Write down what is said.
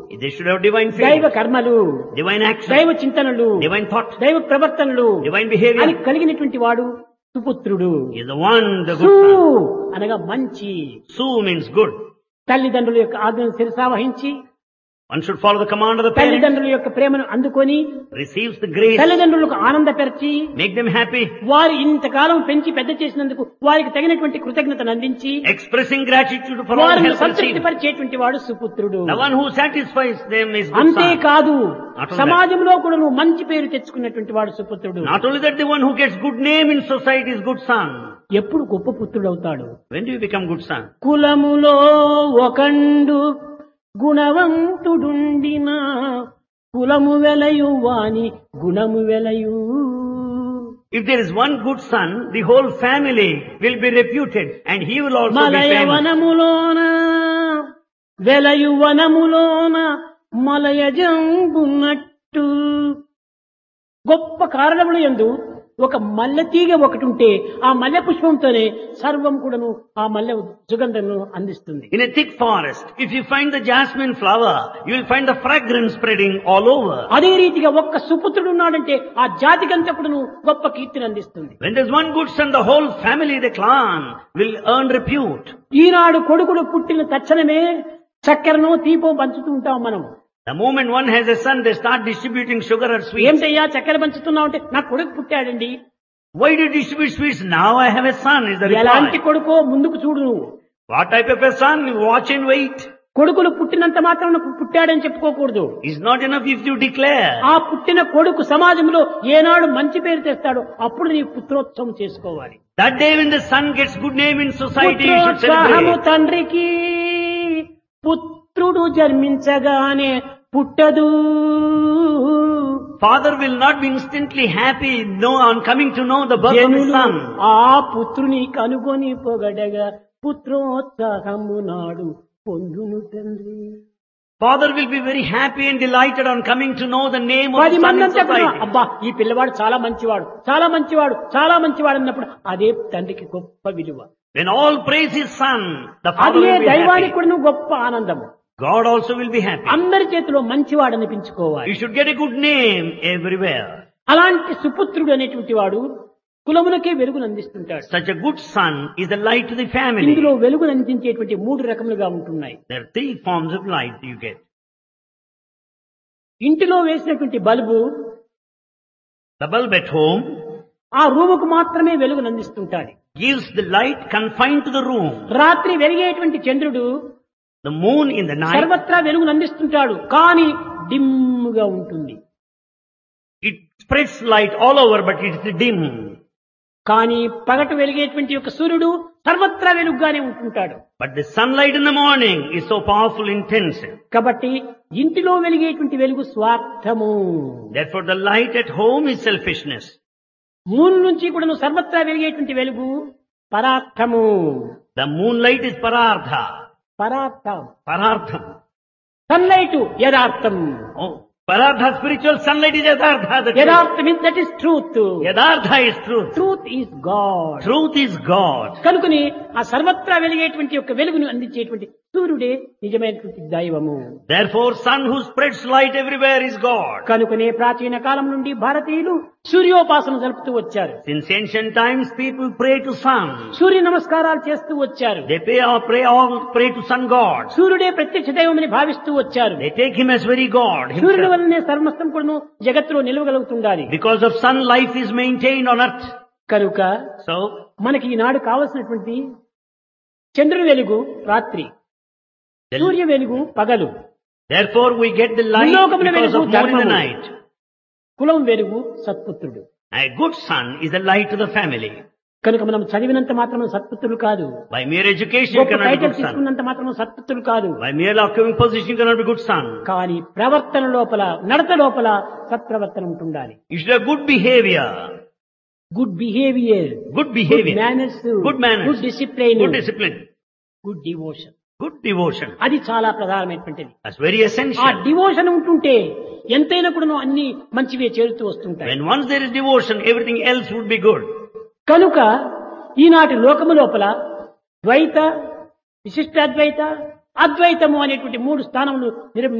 They should have divine దైవ faith, కర్మలు divine action, దైవ చింతనలు divine thought, దైవ ప్రవర్తనలు divine అని behavior. కలిగినటువంటి వాడు సుపుత్రుడు He is the one, the సు good son. అనగా మంచి Su means good. తల్లిదండ్రుల యొక్క ఆజ్ఞను శిరసావహించి One should follow the command of the parents, తల్లిదండ్రుల యొక్క ప్రేమను అందుకొని receives the grace, తల్లిదండ్రులకు ఆనందపరిచి make them happy, వారు ఇంతకాలం పెంచి పెద్ద చేసినందుకు వారికి తగినటువంటి కృతజ్ఞతను అందించి expressing gratitude for all వారిని help received. సంతృప్తి పరిచేటువంటి వాడు సుపుత్రుడు The one who satisfies them is good son. అంతేకాదు Not only సమాజంలో కూడా నువ్వు మంచి పేరు తెచ్చుకున్నటువంటి వాడు సుపుత్రుడు Not only that, the one who gets good name in society is good son. ఎప్పుడు గొప్ప పుత్రుడు అవుతాడు When do you become good son? కులములో ఒకండు గుణవంతుడుండిన కులము వెలయు వాని గుణము వెలయు If there is one good son, the whole family will be reputed and he will also be మలయ famous. వనములోన వెలయు వనములోన మలయజంబున్నట్టు గొప్ప కారణములు ఎందు ఒక మల్లె తీగ ఒకటి ఉంటే ఆ మల్లె పుష్పంతోనే సర్వం కూడాను ఆ మల్లె సుగంధమును అందిస్తుంది In a thick forest, if you find the jasmine flower, you will find the fragrance spreading all over. అదే రీతిగా ఒక్క సుపుత్రుడు ఉన్నాడంటే ఆ జాతికంతా కూడాను గొప్ప కీర్తిని అందిస్తుంది When there's one good son, the whole family, the clan, will earn repute. ఈనాడు కొడుకుడు పుట్టిన తక్షణమే చక్కెరను తీపో పంచుతూ ఉంటాం మనం The moment one has a son, they start distributing sugar or sweets. ఏమిటయ్యా చక్కెర పంచుతున్నావు అంటే నా కొడుకు పుట్టాడండి Why do you distribute sweets? Now I have a son, is the ఎలాంటి reply. కొడుకో ముందుకు చూడు నువ్వు What type of a son? You watch and wait. కొడుకులు పుట్టినంత మాత్రం పుట్టాడని చెప్పుకోకూడదు It's not enough if you declare. ఆ పుట్టిన కొడుకు సమాజంలో ఏనాడు మంచి పేరు తెస్తాడో అప్పుడు నీ పుత్రోత్సవం చేసుకోవాలి That day when the son gets good name in society, you should పుత్రోత్సాహము celebrate. తండ్రికి పుత్రుడు జన్మించగానే పుట్టదు Father will not be instantly happy no, on coming to know the birth of his జనులు son. ఆ పుత్రుని కనుగొని పొగడగా పుత్రోత్సాహము నాడు పొందును తండ్రి Father will be very happy and delighted on coming to know the name of పది the son మంది in అంతా కూడా, society. అబ్బా ఈ పిల్లవాడు చాలా మంచివాడు చాలా మంచివాడు చాలా మంచివాడు అన్నప్పుడు అదే తండ్రికి గొప్ప విలువ When all praise his son, the father అదే will be దైవానికి happy. కూడా గొప్ప ఆనందము God also will be happy. అందరి చేతిలో మంచివాడు అనిపించుకోవాలి You should get a good name everywhere. అలాంటి సుపుత్రుడు అనేటువంటి వాడు కులములకే వెలుగును అందిస్తుంటాడు Such a good son is the light to the family. ఇందులో వెలుగును అందించేటువంటి మూడు రకములుగా ఉంటున్నాయి There are three forms of light you get. ఇంటిలో వేసినటువంటి bulb The bulb at home ఆ రూముకు మాత్రమే వెలుగును అందిస్తుంటాడు gives the light confined to the room. రాత్రి వెలిగేటువంటి చంద్రుడు The moon in the night, సర్వత్రా వెలుగును అందిస్తుంటాడు కానీ డిమ్గా ఉంటుంది it spreads light all over, but it's dim. కానీ పగట వెలిగేటువంటి యొక్క సూర్యుడు సర్వత్రా వెలుగుగానే ఉంటుంటాడు But the sunlight in the morning is so powerful, intense. కాబట్టి ఇంటిలో వెలిగేటువంటి వెలుగు స్వార్థము Therefore the light at home is selfishness. Moon నుంచి కూడా సర్వత్రా వెలిగేటువంటి వెలుగు పరార్థము The moonlight is parartha. పరార్థం Parartham. సన్లైట్ యథార్థం Oh, parartha spiritual sunlight is yadhartha. The truth. యథార్థం that is truth Yadhartha is truth. Truth is God Truth is God. కనుకని ఆ సర్వత్రా వెలిగేటువంటి యొక్క వెలుగును అందించేటువంటి సూర్యుడే నిజమైనటువంటి దైవము Therefore sun who spreads light everywhere is God. కనుకనే ప్రాచీన కాలం నుండి భారతీయులు సూర్యోపాసన జరుపుతూ వచ్చారు Since ancient times people pray to sun. సూర్య నమస్కారాలు చేస్తూ వచ్చారు They pay or pray all pray to sun god. సూర్యుడే ప్రత్యక్ష దైవమని భావిస్తూ వచ్చారు They take him as very God సూర్యుడి himself. వల్లనే సర్వస్తం కూడాను జగత్తులో నిలవగలుగుతుండాలి Because of sun life is maintained on earth. కనుక So మనకి ఈనాడు కావలసినటువంటి చంద్రుని వెలుగు రాత్రి the- సూర్య వెలుగు పగలు therefore we get the light భూలోకమున because of వెలుగు moon in the ధర్మము. night. కులం వెలుగు సత్పుత్రుడు A good son is the light to the family. కనుక మనం చదివినంత మాత్రం సత్పుత్రులు కాదు By mere education you గొప్ప cannot be title good son. తీసుకున్నంత మాత్రం సత్పుత్రులు కాదు By mere occupying position you cannot be good son. కానీ ప్రవర్తన లోపల నడత లోపల సత్ప్రవర్తన ఉంటుండాలి You should have good behavior. Good behaviour Good good behavior. Manners Good manners. Good discipline Good discipline. Good devotion Good devotion. అది చాలా ప్రధానమైనటువంటిది That's very ఆ essential. డివోషన్ ఉంటుంటే ఎంతైనా కూడా అన్ని మంచివే చేరుతూ వస్తుంటాయి When once there is devotion, everything else would be good. కనుక ఈనాటి లోకము లోపల ద్వైత విశిష్టాద్వైత అద్వైతము అనేటువంటి మూడు స్థానములు నిర